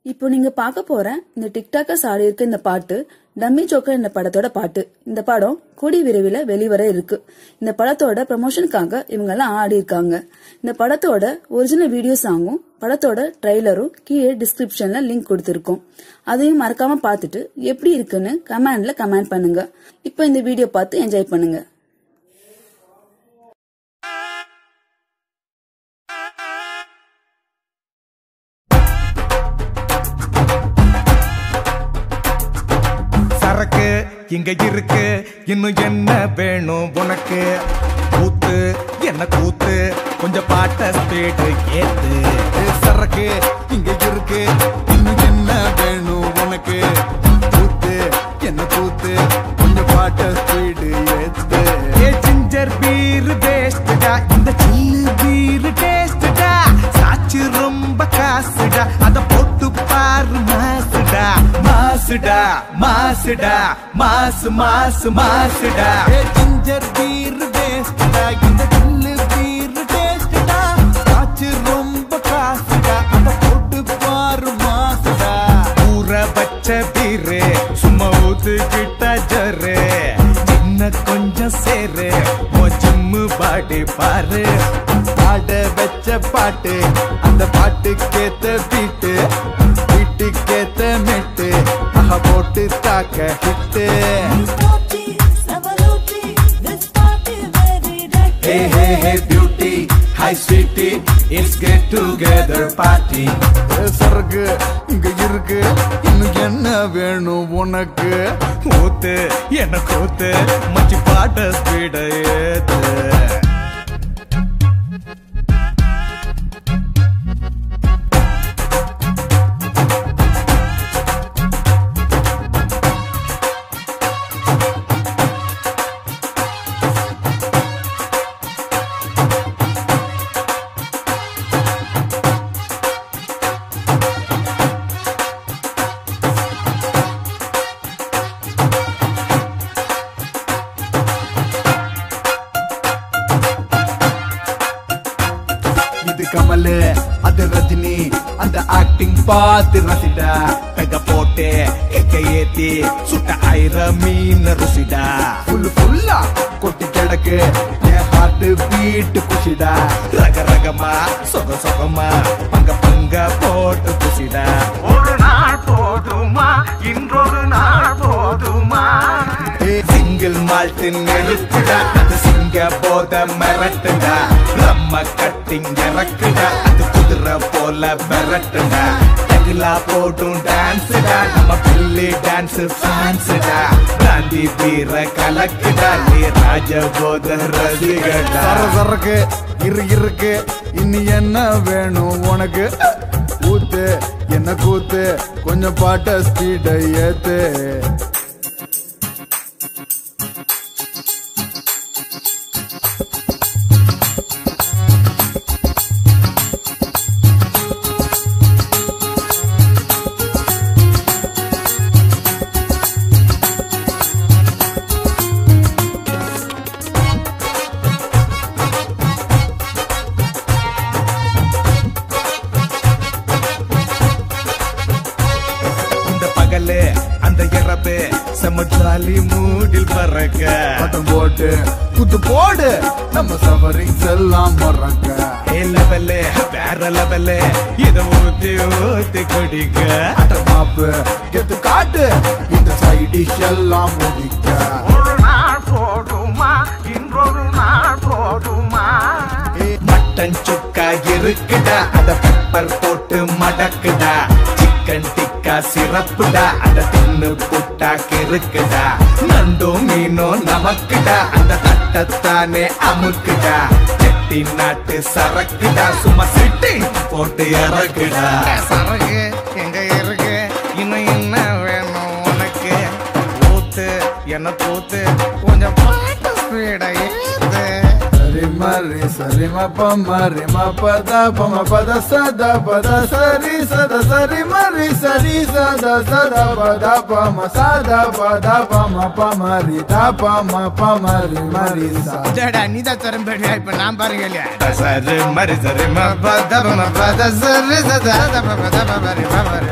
இப்போ நீங்க பார்க்க போற இந்த டிக்டாக்கர்ஸ் ஆடி இருக்க இந்த பாட்டு டம்மி ஜோக்கர் இந்த படத்தோட பாட்டு இந்த படம் கூடி விரைவில் வெளிவர இருக்கு இந்த படத்தோட ப்ரமோஷனுக்காக இவங்க எல்லாம் ஆடி இருக்காங்க இந்த படத்தோட ஒரிஜினல் வீடியோ சாங்கும் படத்தோட ட்ரைலரும் கீழே டிஸ்கிரிப்ஷன்ல லிங்க் கொடுத்துருக்கோம் அதையும் மறக்காம பார்த்துட்டு எப்படி இருக்குன்னு கமெண்ட்ல கமெண்ட் பண்ணுங்க இப்போ இந்த வீடியோ பார்த்து என்ஜாய் பண்ணுங்க சரக்கு இங்க இருக்கு இன்னும் என்ன வேணும் உனக்கு கூத்து என்ன கூத்து கொஞ்சம் பாட்ட ஸ்பீடு ஏத்து ஏ சரக்கு இங்க இருக்கு இன்னும் என்ன வேணும் உனக்கு கூத்து என்ன கூத்து கொஞ்சம் பாட்ட ஸ்பீடு ஏத்து ஏ ஜிஞ்சர் பீர் வேஸ்டா இந்த சில்லு பீர் டேஸ்டா சாச்சு ரொம்ப காசுடா அத போட்டு பாரு மாசுடா மாசுடா மாசுடா மாசு மாசு மாசுடா ஏ ஜிஞ்சர் பீர் வேஸ்டா இந்த சில்லு பீர் டேஸ்டா காச்சு ரொம்ப காசுடா அத போட்டு பாரு மாசுடா ஊற வச்ச பீரு சும்மா ஊத்துக்கிட்ட ஜரு சின்ன கொஞ்சம் சேரு ஜிம்மு பாடி பாரு பாட வச்ச பாட்டு அந்த பாட்டுக்கேத்த பீட்டு வீட்டுக்கேத்த மெட்டு அஹ போட்டு தாக்க hit Party, Sabaluti, this party very dirty. Hey, hey, hey, beauty, hi, sweetie, it's get together party. சரக்கு இங்க இருக்கு இன்னும் என்ன வேணும் உனக்கு ஊத்து என்ன கூத்து மச்சி பாட்ட ஸ்பீட ஏத்து இது கமலு அது ரஜினி அந்த ஆக்டிங் பார்த்து ரசிடா பெக போட்டு எக்க ஏத்தி சுட்ட ஐர மீன் ருசிடா ஃபுல் ஃபுல்லா கொட்டி கிடக்கு என் ஹார்ட் பீட் குஷிடா ரக ரகமா சொக சொகமா பங்க பங்க போட்டு குசிடா ஒரு நாள் போதுமா இன்றொரு நாள் போதுமா சிங்கிள் மால்ட் நெருப்புடா அது சிங்க போத மிரட்டுடா ரம்ம கட்டிங் இறக்குடா அது குதிரை போல மிரட்டுடா தகிலா போட்டும் டான்ஸ்டா நம்ம பில்லி டான்ஸ் ஃபேன்ஸ்டா காந்தி வீர கலக்குடா நீ ராஜ போத ரசிகடா சர சரக்கு இரு இருக்கு இனி என்ன வேணும் உனக்கு ஊத்து என்ன கூத்து கொஞ்சம் பாட்ட ஸ்பீட ஏத்து இந்த பகலு அந்த இரவு செம்ம ஜாலி மூடில் பறக்க பட்டம் போட்டு குத்து போடு நம்ம சவரிங்ஸ் எல்லாம் மறக்க ஏ லெவலு வேற லெவலு இத ஊத்தி ஊத்தி குடிக்க அட்ட மாப்பு கெத்து காட்டு இந்த சைடிஷ் எல்லாம் முடிக்க ஒரு நாள் போதுமா இன்றொரு நாள் போதுமா மட்டன் சுக்கா இருக்குடா அத பெப்பர் போட்டு மடக்குடா சிக்கன் டிக்கா சிறப்புடா அத தின்னு புட்டா கிறுக்குடா நண்டோ மீனோ நமக்குடா அந்த தட்டத்தானே அமுக்குடா செட்டி நாட்டு சரக்குடா சும்மா சிட்டி போட்டு இறக்குடா சரக்கு எங்க இருக்கு இன்னும் என்ன வேணும் உனக்கு ஊத்து என்ன கூத்து கொஞ்சம் பாட்டு ஸ்பீட ஏத்து சரி மரி சரி மப்ப மரி மப்பத பம பத சத பத சரி சத சரி மரி சரி சத சத பத பம சத பத பம பமரி த பம பமரி மரி சா டேடா நீ தான் திறம்படியா இப்ப நான் பாருங்க இல்லையா சரி மரி சரி ம பத ம பத சரி சத பத பத பத பத பத